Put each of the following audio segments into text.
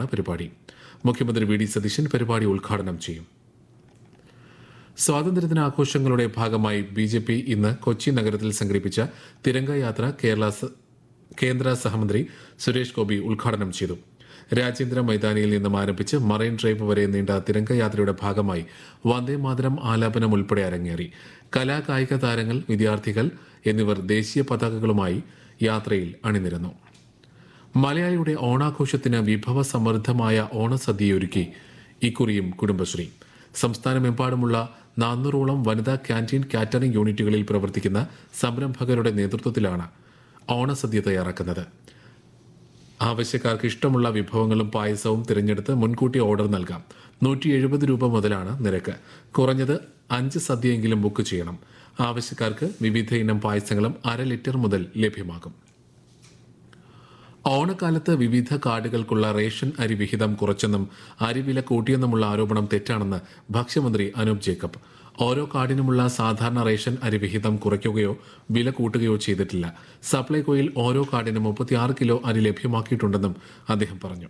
പരിപാടി മുഖ്യമന്ത്രി V D Satheesan പരിപാടി ഉദ്ഘാടനം ചെയ്യും സ്വാതന്ത്ര്യദിന ആഘോഷങ്ങളുടെ ഭാഗമായി ബി ജെ പി ഇന്ന് കൊച്ചി നഗരത്തിൽ സംഘടിപ്പിച്ച തിരംഗ യാത്ര കേരള സ- കേന്ദ്ര സഹമന്ത്രി സുരേഷ് ഗോപി ഉദ്ഘാടനം ചെയ്തു രാജേന്ദ്ര മൈതാനിയിൽ നിന്നും ആരംഭിച്ച് മറൈൻ ഡ്രൈവ് വരെ നീണ്ട തിരംഗ യാത്രയുടെ ഭാഗമായി വന്ദേ മാതരം ആലാപനം ഉൾപ്പെടെ അരങ്ങേറി കലാ കായിക താരങ്ങൾ വിദ്യാർത്ഥികൾ എന്നിവർ ദേശീയ പതാകകളുമായി യാത്രയിൽ അണിനിരന്നു മലയാളിയുടെ ഓണാഘോഷത്തിന് വിഭവ സമൃദ്ധമായ ഓണസദ്യയൊരുക്കി ഇക്കുറിയും കുടുംബശ്രീ സംസ്ഥാനമെമ്പാടുമുള്ള നാനൂറോളം വനിതാ ക്യാൻറ്റീൻ കാറ്ററിംഗ് യൂണിറ്റുകളിൽ പ്രവർത്തിക്കുന്ന സംരംഭകരുടെ നേതൃത്വത്തിലാണ് ഓണസദ്യ തയ്യാറാക്കുന്നത് ആവശ്യക്കാർക്ക് ഇഷ്ടമുള്ള വിഭവങ്ങളും പായസവും തിരഞ്ഞെടുത്ത് മുൻകൂട്ടി ഓർഡർ നൽകാം നൂറ്റി എഴുപത് രൂപ മുതലാണ് നിരക്ക് കുറഞ്ഞത് അഞ്ച് സദ്യയെങ്കിലും ബുക്ക് ചെയ്യണം ആവശ്യക്കാർക്ക് വിവിധ ഇനം പായസങ്ങളും അര ലിറ്റർ മുതൽ ലഭ്യമാകും ഓണക്കാലത്ത് വിവിധ കാർഡുകൾക്കുള്ള റേഷൻ അരി വിഹിതം കുറച്ചെന്നും അരിവില കൂട്ടിയെന്നുമുള്ള ആരോപണം തെറ്റാണെന്ന് ഭക്ഷ്യമന്ത്രി അനൂപ് ജേക്കബ് ഓരോ കാർഡിനുമുള്ള സാധാരണ റേഷൻ അരി വിഹിതം കുറയ്ക്കുകയോ വില കൂട്ടുകയോ ചെയ്തിട്ടില്ല സപ്ലൈകോയിൽ ഓരോ കാർഡിനും മുപ്പത്തിയാറ് കിലോ അരി ലഭ്യമാക്കിയിട്ടുണ്ടെന്നും അദ്ദേഹം പറഞ്ഞു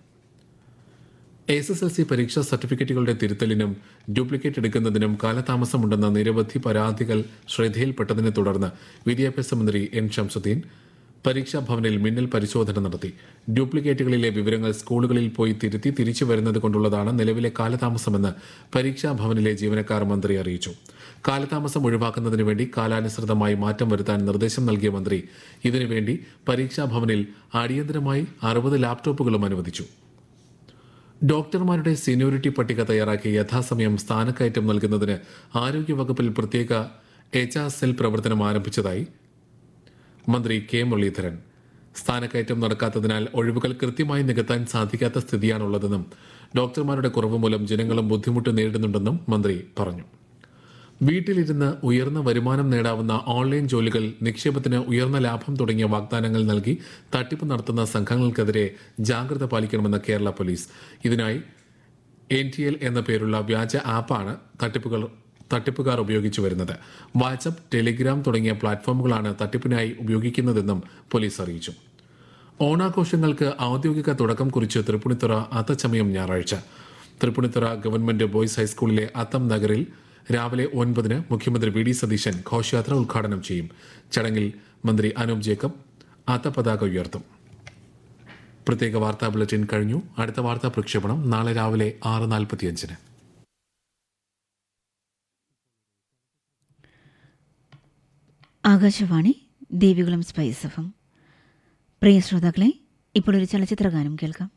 എസ് എസ് എൽ സി പരീക്ഷാ സർട്ടിഫിക്കറ്റുകളുടെ തിരുത്തലിനും ഡ്യൂപ്ലിക്കേറ്റ് എടുക്കുന്നതിനും കാലതാമസമുണ്ടെന്ന നിരവധി പരാതികൾ ശ്രദ്ധയിൽപ്പെട്ടതിനെ തുടർന്ന് വിദ്യാഭ്യാസ മന്ത്രി എൻ ഷംസുദ്ദീൻ പരീക്ഷാ ഭവനിൽ മിന്നൽ പരിശോധന നടത്തി ഡ്യൂപ്ലിക്കേറ്റുകളിലെ വിവരങ്ങൾ സ്കൂളുകളിൽ പോയി തിരുത്തി തിരിച്ചു വരുന്നത് കൊണ്ടുള്ളതാണ് നിലവിലെ കാലതാമസമെന്ന് പരീക്ഷാ ഭവനിലെ ജീവനക്കാർ മന്ത്രി അറിയിച്ചു കാലതാമസം ഒഴിവാക്കുന്നതിന് വേണ്ടി കാലാനുസൃതമായി മാറ്റം വരുത്താൻ നിർദ്ദേശം നൽകിയ മന്ത്രി ഇതിനുവേണ്ടി പരീക്ഷാ ഭവനിൽ അടിയന്തരമായി അറുപത് ലാപ്ടോപ്പുകളും അനുവദിച്ചു ഡോക്ടർമാരുടെ സീനിയോറിറ്റി പട്ടിക തയ്യാറാക്കി യഥാസമയം സ്ഥാനക്കയറ്റം നൽകുന്നതിന് ആരോഗ്യവകുപ്പിൽ പ്രത്യേക എച്ച് ആർ സെൽ പ്രവർത്തനം ആരംഭിച്ചതായി മന്ത്രി കെ മുരളീധരൻ സ്ഥാനക്കയറ്റം നടക്കാത്തതിനാൽ ഒഴിവുകൾ കൃത്യമായി നികത്താൻ സാധിക്കാത്ത സ്ഥിതിയാണുള്ളതെന്നും ഡോക്ടർമാരുടെ കുറവ് മൂലം ജനങ്ങളും ബുദ്ധിമുട്ട് നേരിടുന്നുണ്ടെന്നും മന്ത്രി പറഞ്ഞു വീട്ടിലിരുന്ന് ഉയർന്ന വരുമാനം നേടാവുന്ന ഓൺലൈൻ ജോലികൾ നിക്ഷേപത്തിന് ഉയർന്ന ലാഭം തുടങ്ങിയ വാഗ്ദാനങ്ങൾ നൽകി തട്ടിപ്പ് നടത്തുന്ന സംഘങ്ങൾക്കെതിരെ ജാഗ്രത പാലിക്കണമെന്ന് കേരള പോലീസ് ഇതിനായി എൻ ടി എൽ എന്ന പേരുള്ള വ്യാജ ആപ്പാണ് തട്ടിപ്പുകൾ തട്ടിപ്പുകാർ ഉപയോഗിച്ചു വരുന്നത് വാട്സപ്പ് ടെലിഗ്രാം തുടങ്ങിയ പ്ലാറ്റ്ഫോമുകളാണ് തട്ടിപ്പിനായി ഉപയോഗിക്കുന്നതെന്നും പോലീസ് അറിയിച്ചു ഓണാഘോഷങ്ങൾക്ക് ഔദ്യോഗിക തുടക്കം കുറിച്ച് തൃപ്പൂണിത്തുറ അത്തച്ചമയം ഞായറാഴ്ച തൃപ്പൂണിത്തുറ ഗവൺമെന്റ് ബോയ്സ് ഹൈസ്കൂളിലെ അത്തം നഗറിൽ രാവിലെ ഒൻപതിന് മുഖ്യമന്ത്രി വി ഡി സതീശൻ ഘോഷയാത്ര ഉദ്ഘാടനം ചെയ്യും ചടങ്ങിൽ മന്ത്രി അനൂപ് ജേക്കബ് അത്തപതാക ഉയർത്തും പ്രത്യേക വാർത്താ ബുള്ളറ്റിൻ കഴിഞ്ഞു അടുത്ത വാർത്താ പ്രക്ഷേപണം നാളെ രാവിലെ ആറ് നാൽപ്പത്തിയഞ്ചിന് ആകാശവാണി ദേവികുളം സ്പൈസ് എഫും പ്രിയ ശ്രോതാക്കളെ ഇപ്പോൾ ഒരു ചലച്ചിത്ര ഗാനം കേൾക്കാം